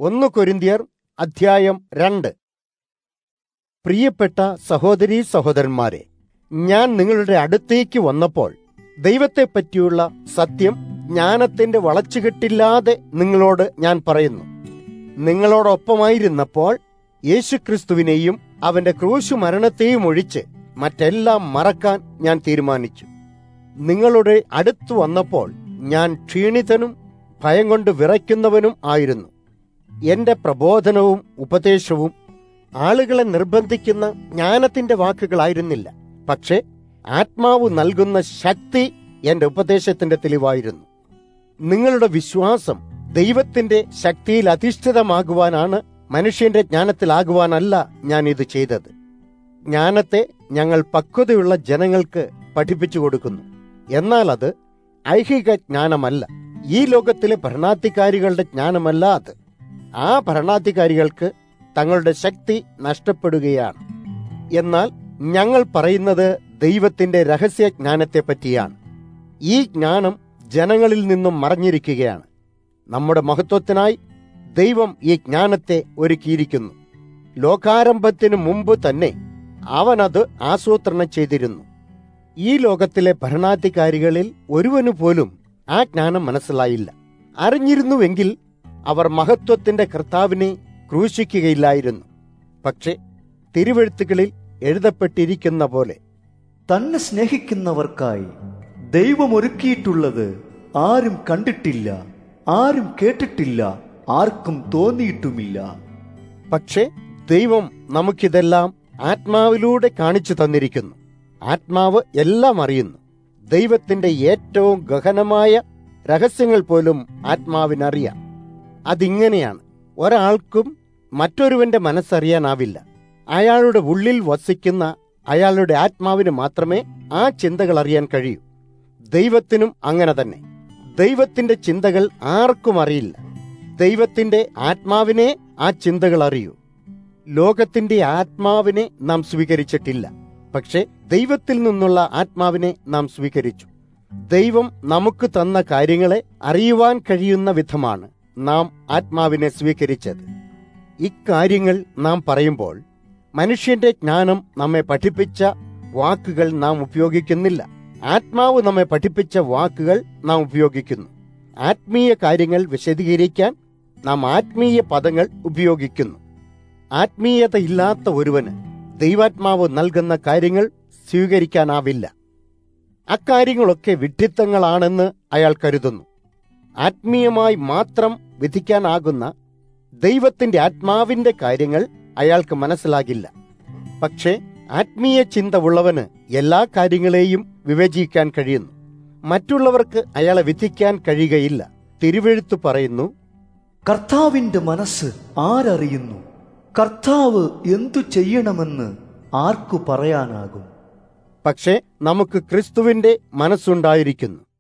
ഒന്ന് കൊരിന്തിയർ അധ്യായം രണ്ട് പ്രിയപ്പെട്ട സഹോദരീ സഹോദരന്മാരെ ഞാൻ നിങ്ങളുടെ അടുത്തേക്ക് വന്നപ്പോൾ ദൈവത്തെപ്പറ്റിയുള്ള സത്യം ജ്ഞാനത്തിന്റെ വളച്ചുകെട്ടില്ലാതെ നിങ്ങളോട് ഞാൻ പറയുന്നു നിങ്ങളോടൊപ്പമായിരുന്നപ്പോൾ യേശുക്രിസ്തുവിനെയും അവന്റെ ക്രൂശു മരണത്തെയും ഒഴിച്ച് മറ്റെല്ലാം മറക്കാൻ ഞാൻ തീരുമാനിച്ചു നിങ്ങളുടെ അടുത്തു വന്നപ്പോൾ ഞാൻ ക്ഷീണിതനും ഭയം കൊണ്ട് വിറയ്ക്കുന്നവനും ആയിരുന്നു എന്റെ പ്രബോധനവും ഉപദേശവും ആളുകളെ നിർബന്ധിക്കുന്ന ജ്ഞാനത്തിന്റെ വാക്കുകളായിരുന്നില്ല പക്ഷേ ആത്മാവ് നൽകുന്ന ശക്തി എന്റെ ഉപദേശത്തിന്റെ തെളിവായിരുന്നു നിങ്ങളുടെ വിശ്വാസം ദൈവത്തിന്റെ ശക്തിയിൽ അധിഷ്ഠിതമാകുവാനാണ് മനുഷ്യന്റെ ജ്ഞാനത്തിലാകുവാനല്ല ഞാൻ ഇത് ചെയ്തത് ജ്ഞാനത്തെ ഞങ്ങൾ പക്വതയുള്ള ജനങ്ങൾക്ക് പഠിപ്പിച്ചു കൊടുക്കുന്നു എന്നാൽ അത് ഐഹിക ജ്ഞാനമല്ല ഈ ലോകത്തിലെ ഭരണാധികാരികളുടെ ജ്ഞാനമല്ല അത് ആ ഭരണാധികാരികൾക്ക് തങ്ങളുടെ ശക്തി നഷ്ടപ്പെടുകയാണ് എന്നാൽ ഞങ്ങൾ പറയുന്നത് ദൈവത്തിന്റെ രഹസ്യ ജ്ഞാനത്തെ പറ്റിയാണ് ഈ ജ്ഞാനം ജനങ്ങളിൽ നിന്നും മറഞ്ഞിരിക്കുകയാണ് നമ്മുടെ മഹത്വത്തിനായി ദൈവം ഈ ജ്ഞാനത്തെ ഒരുക്കിയിരിക്കുന്നു ലോകാരംഭത്തിനു മുമ്പ് തന്നെ അവനത് ആസൂത്രണം ചെയ്തിരുന്നു ഈ ലോകത്തിലെ ഭരണാധികാരികളിൽ ഒരുവനു പോലും ആ ജ്ഞാനം മനസ്സിലായില്ല അറിഞ്ഞിരുന്നുവെങ്കിൽ അവർ മഹത്വത്തിന്റെ കർത്താവിനെ ക്രൂശിക്കുകയില്ലായിരുന്നു പക്ഷെ തിരുവെഴുത്തുകളിൽ എഴുതപ്പെട്ടിരിക്കുന്ന പോലെ തന്നെ സ്നേഹിക്കുന്നവർക്കായി ദൈവം ഒരുക്കിയിട്ടുള്ളത് ആരും കണ്ടിട്ടില്ല ആരും കേട്ടിട്ടില്ല ആർക്കും തോന്നിയിട്ടുമില്ല പക്ഷേ ദൈവം നമുക്കിതെല്ലാം ആത്മാവിലൂടെ കാണിച്ചു തന്നിരിക്കുന്നു ആത്മാവ് എല്ലാം അറിയുന്നു ദൈവത്തിന്റെ ഏറ്റവും ഗഹനമായ രഹസ്യങ്ങൾ പോലും ആത്മാവിനറിയാം അതിങ്ങനെയാണ് ഒരാൾക്കും മറ്റൊരുവന്റെ മനസ്സറിയാനാവില്ല അയാളുടെ ഉള്ളിൽ വസിക്കുന്ന അയാളുടെ ആത്മാവിന് മാത്രമേ ആ ചിന്തകൾ അറിയാൻ കഴിയൂ ദൈവത്തിനും അങ്ങനെ തന്നെ ദൈവത്തിന്റെ ചിന്തകൾ ആർക്കും അറിയില്ല ദൈവത്തിന്റെ ആത്മാവിനെ ആ ചിന്തകൾ അറിയൂ ലോകത്തിന്റെ ആത്മാവിനെ നാം സ്വീകരിച്ചിട്ടില്ല പക്ഷെ ദൈവത്തിൽ നിന്നുള്ള ആത്മാവിനെ നാം സ്വീകരിച്ചു ദൈവം നമുക്ക് തന്ന കാര്യങ്ങളെ അറിയുവാൻ കഴിയുന്ന വിധമാണ് നാം ആത്മാവിനെ സ്വീകരിച്ചത് ഇക്കാര്യങ്ങൾ നാം പറയുമ്പോൾ മനുഷ്യന്റെ ജ്ഞാനം നമ്മെ പഠിപ്പിച്ച വാക്കുകൾ നാം ഉപയോഗിക്കുന്നില്ല ആത്മാവ് നമ്മെ പഠിപ്പിച്ച വാക്കുകൾ നാം ഉപയോഗിക്കുന്നു ആത്മീയ കാര്യങ്ങൾ വിശദീകരിക്കാൻ നാം ആത്മീയ പദങ്ങൾ ഉപയോഗിക്കുന്നു ആത്മീയത ഇല്ലാത്ത ഒരുവന് ദൈവാത്മാവ് നൽകുന്ന കാര്യങ്ങൾ സ്വീകരിക്കാനാവില്ല അക്കാര്യങ്ങളൊക്കെ വിഡ്ഢിത്തങ്ങളാണെന്ന് അയാൾ കരുതുന്നു ആത്മീയമായി മാത്രം വിധിക്കാനാകുന്ന ദൈവത്തിന്റെ ആത്മാവിന്റെ കാര്യങ്ങൾ അയാൾക്ക് മനസ്സിലാകില്ല പക്ഷേ ആത്മീയ ചിന്ത ഉള്ളവന് എല്ലാ കാര്യങ്ങളെയും വിവേചിക്കാൻ കഴിയുന്നു മറ്റുള്ളവർക്ക് അയാളെ വിധിക്കാൻ കഴിയുകയില്ല തിരുവെഴുത്തു പറയുന്നു കർത്താവിന്റെ മനസ്സ് ആരറിയുന്നു കർത്താവ് എന്തു ചെയ്യണമെന്ന് ആർക്കു പറയാനാകും പക്ഷേ നമുക്ക് ക്രിസ്തുവിന്റെ മനസ്സുണ്ടായിരിക്കുന്നു